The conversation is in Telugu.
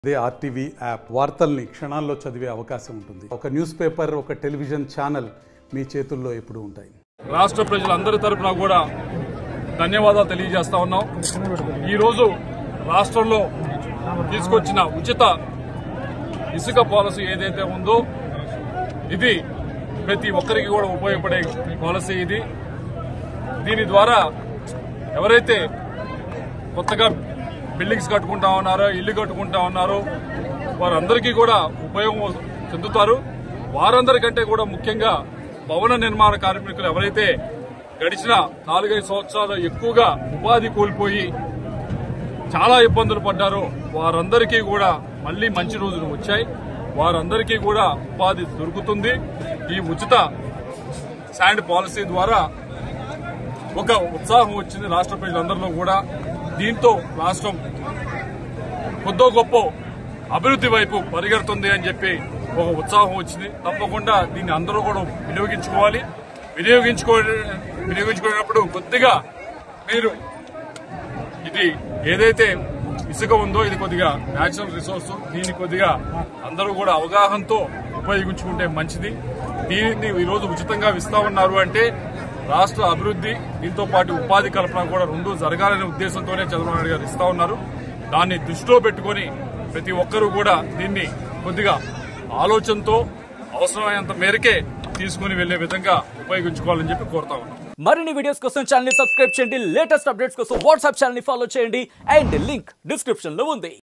అదే ఆర్టీవీ యాప్ వార్తల్ని క్షణాల్లో చదివే అవకాశం ఉంటుంది ఒక న్యూస్ పేపర్ ఒక టెలివిజన్ ఛానల్ మీ చేతుల్లో ఎప్పుడూ ఉంటాయి రాష్ట్ర ప్రజలందరి తరపున కూడా ధన్యవాదాలు తెలియజేస్తా ఉన్నాం ఈరోజు రాష్ట్రంలో తీసుకొచ్చిన ఉచిత ఇసుక పాలసీ ఏదైతే ఉందో ఇది ప్రతి ఒక్కరికి కూడా ఉపయోగపడే పాలసీ ఇది దీని ద్వారా ఎవరైతే కొత్తగా బిల్డింగ్స్ కట్టుకుంటా ఉన్నారో ఇల్లు కట్టుకుంటా ఉన్నారో వారందరికీ కూడా ఉపయోగం చెందుతారు వారందరికంటే కూడా ముఖ్యంగా భవన నిర్మాణ కార్మికులు ఎవరైతే గడిచిన నాలుగైదు సంవత్సరాలు ఎక్కువగా ఉపాధి కోల్పోయి చాలా ఇబ్బందులు పడ్డారో వారందరికీ కూడా మళ్లీ మంచి రోజులు వచ్చాయి వారందరికీ కూడా ఉపాధి దొరుకుతుంది ఈ ఉచిత శాండ్ పాలసీ ద్వారా ఒక ఉత్సాహం వచ్చింది రాష్ట్ర ప్రజలందరిలో కూడా దీంతో రాష్ట్రం కొద్దో గొప్ప అభివృద్ధి వైపు పరిగెడుతుంది అని చెప్పి ఒక ఉత్సాహం వచ్చింది తప్పకుండా దీన్ని అందరూ కూడా వినియోగించుకోవాలి వినియోగించుకో వినియోగించుకునేటప్పుడు కొద్దిగా మీరు ఇది ఏదైతే ఇసుక ఉందో ఇది కొద్దిగా న్యాచురల్ రిసోర్స్ దీన్ని కొద్దిగా అందరూ కూడా అవగాహనతో ఉపయోగించుకుంటే మంచిది దీనిని ఈరోజు ఉచితంగా ఇస్తా ఉన్నారు అంటే రాష్ట్ర అభివృద్ధి దీంతో పాటు ఉపాధి కల్పన కూడా రెండు జరగాలనే ఉద్దేశంతోనే చంద్రబాబు నాయుడు గారు ఇస్తా ఉన్నారు దాన్ని దృష్టిలో పెట్టుకొని ప్రతి ఒక్కరూ కూడా దీన్ని కొద్దిగా ఆలోచనతో అవసరమైనంత మేరకే తీసుకుని వెళ్లే విధంగా ఉపయోగించుకోవాలని చెప్పి కోరుతా ఉన్నాం మరిన్ని వీడియోస్ కోసం ఛానల్ ని సబ్స్క్రైబ్ చేయండి లేటెస్ట్ అప్డేట్స్ కోసం వాట్సాప్ ఛానల్ ని ఫాలో చేయండి అండ్ లింక్ డిస్క్రిప్షన్ లో ఉంది